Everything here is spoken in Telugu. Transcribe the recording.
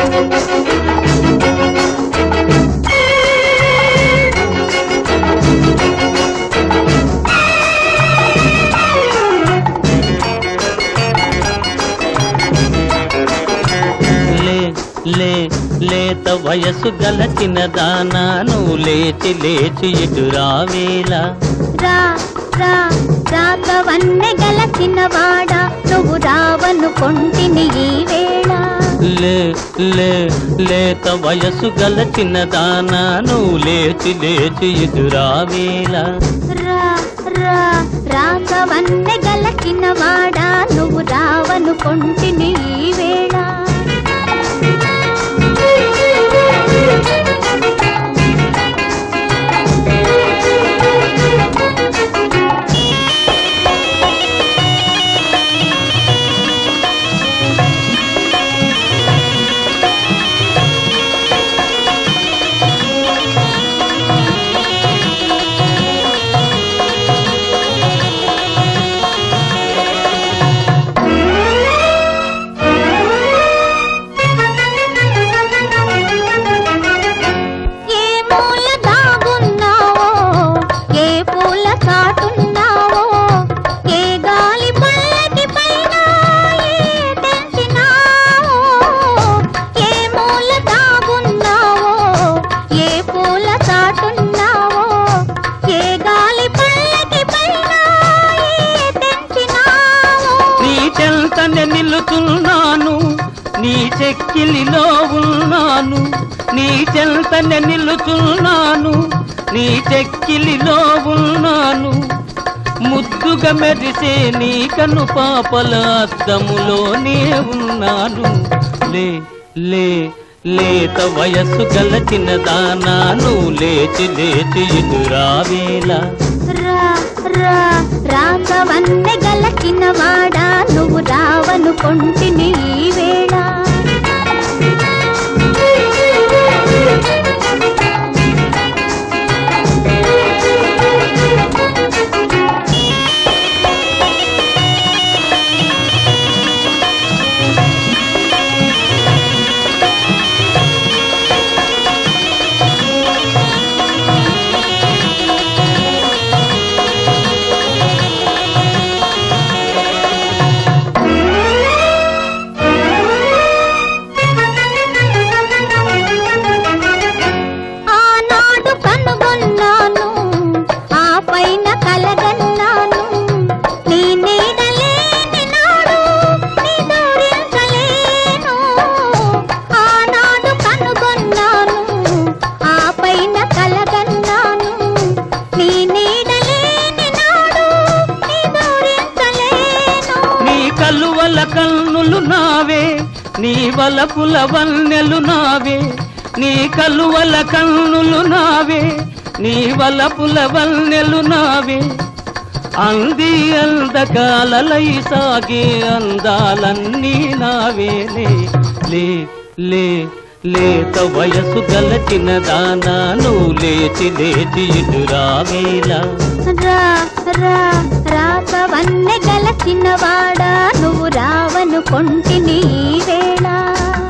లే లే లేత వయసు గల చిన్నదానా నువ్వు లేచి లేచి ఇటు రావేలా రా రా రాకవన్నె గల చిన్నవాడ నువ్వు రావను కొంటిని ఈ వేళ లే లే లేత వయసు గల చిన్నదానా నువ్వు లేచి లేచి ఇటు రావేలా రా రా రాకవన్నె గల చిన్నవాడ నువ్వు రావను కొంటిని ఈ వేళ ఏ మూల దాగున్నావో ఏ పూల చాటున్నావో ఏ గాలి పల్లకి పైన ఏ తెంచినావో ఏ మూల దాగున్నావో ఏ పూల చాటున్నావో ఏ గాలి పల్లకి పైన ఏ తెంచినావో నీ చెంతనే నిలుచున్నాను నీ చెక్కిలిలో ఉన్నాను నీ చెంతనే నిలుచున్నాను నీ చెక్కిలిలో ఉన్నాను ముద్దుగా మెరిసే నీ కను పాపల అద్దములోనే ఉన్నాను లే లే లేత వయస్సు గల చిన్నదానా నువ్వు లేచి లేచి ఇటు రావేలా రా రా రాకవన్నె గల చిన్నవాడ నువ్వు రావను కొంటిని ఈ వేళ ఆనాడు కనుగొన్నాను ఆ పైన కలగన్నాను నీ నీడలేని నాడు నిదురించలేను ఆనాడు కనుగొన్నాను ఆ పైన కలగన్నాను నీ నీడలేని నాడు నిదురించలేను నీ కలువల కన్నులు నావే నీ వలపుల వన్నెలు నావే నీ కలువల కన్నులు నావే నీ వలపుల వన్నెలు నావే అంది అందకాలలై సాగే అందాలన్నీ నావేలే లే లే లేత వయసు గల చిన్నదానా నువ్వు లేచి లేచి ఇటు రావేలా రా రా రాకవన్నె గల చిన్నవాడా నువ్వు రావను కొంటిని ఈ వేళ